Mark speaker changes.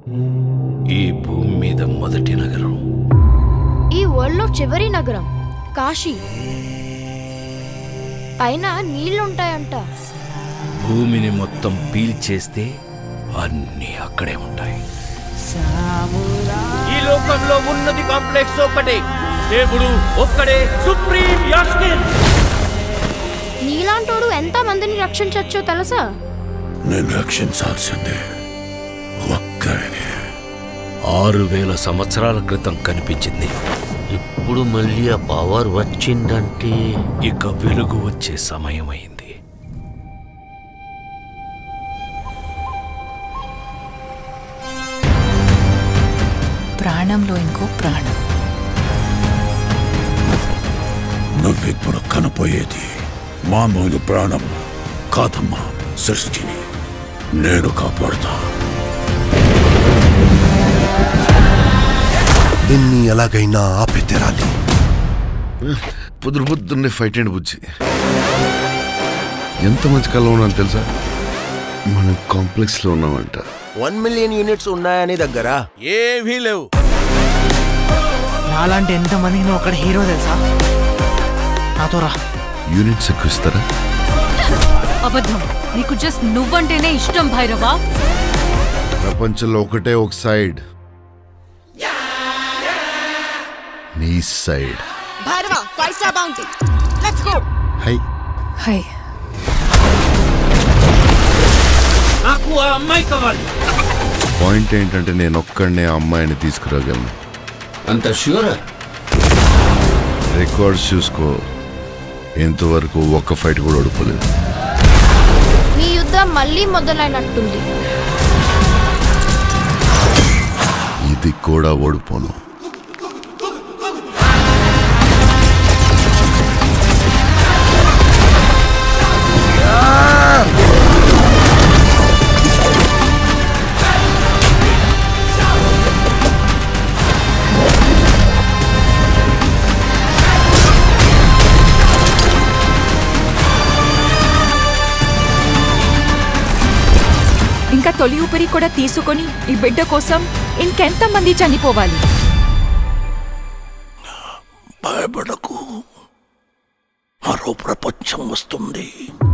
Speaker 1: ఈ భూమి మీద మొదటి నగరం
Speaker 2: ఈ వరల్డ్లో చివరి నగరం కాశీ పైన నీళ్లుంటాయంట
Speaker 1: భూమిని మొత్తం పీల్చేస్తే అన్నీ అక్కడే ఉంటాయి
Speaker 3: ఈ లోకంలో ఉన్నది కాంప్లెక్స్ ఒక్కటే దేవుడు ఒక్కడే సుప్రీం యాస్కిన్
Speaker 2: నీలాంటోడు ఎంత మందిని రక్షించవచ్చో తెలుసా
Speaker 4: నేను రక్షించాల్సిందే ఒక్కడిని
Speaker 1: ఆరు వేల సంవత్సరాల క్రితం కనిపించింది
Speaker 5: ఇప్పుడు మళ్ళీ ఆ పవర్ వచ్చిందంటే
Speaker 1: ఇక వెలుగు వచ్చే సమయం అయింది
Speaker 6: ప్రాణంలో ఇంకో ప్రాణం
Speaker 4: నువ్విప్పుడు కనపోయేది మామూలు ప్రాణం కాదమ్మా సృష్టిని నేను కాపాడుతా
Speaker 7: దీన్ని ఎలాగైనా ఆపి తీరాలి
Speaker 8: పొద్దు పొద్దున్నే ఫైట్ అండి బుజ్జి ఎంత మంచి కల్లో ఉన్నాను తెలుసా మనం కాంప్లెక్స్ లో ఉన్నామంట
Speaker 7: వన్ మిలియన్ యూనిట్స్ ఉన్నాయని దగ్గర
Speaker 3: ఏమీ లేవు
Speaker 9: నాలాంటి ఎంతమందికి నువ్వు అక్కడ హీరో తెలుసా నాతో రా
Speaker 8: యూనిట్స్ ఎక్కువ ఇస్తారా
Speaker 6: అబద్ధం నీకు జస్ట్ నువ్వంటేనే ఇష్టం భైరవా
Speaker 8: ప్రపంచంలో ఒకటే ఒక సైడ్ నీ side
Speaker 9: Bhairava five star bounty let's go
Speaker 8: hi
Speaker 6: hi
Speaker 3: నాకు ఆ అమ్మాయి కావాలి
Speaker 8: పాయింట్ ఏంటంటే నేను ఒక్కడనే ఆ అమ్మాయిని తీసుకురాగలను
Speaker 1: అంత ష్యూరా
Speaker 8: రికార్డ్స్ చూసుకో ఇంతవరకు ఒక్క ఫైట్ కూడా ఓడిపోలేదు
Speaker 2: మీ యుద్ధం మళ్ళీ మొదలైనట్టుంది
Speaker 8: ఇది కూడా ఓడిపోను
Speaker 6: ఇంకా తొలి ఊపిరి కూడా తీసుకొని ఈ బిడ్డ కోసం ఇంకెంత మంది చనిపోవాలి
Speaker 4: భయపడకు మరో ప్రపంచం వస్తుంది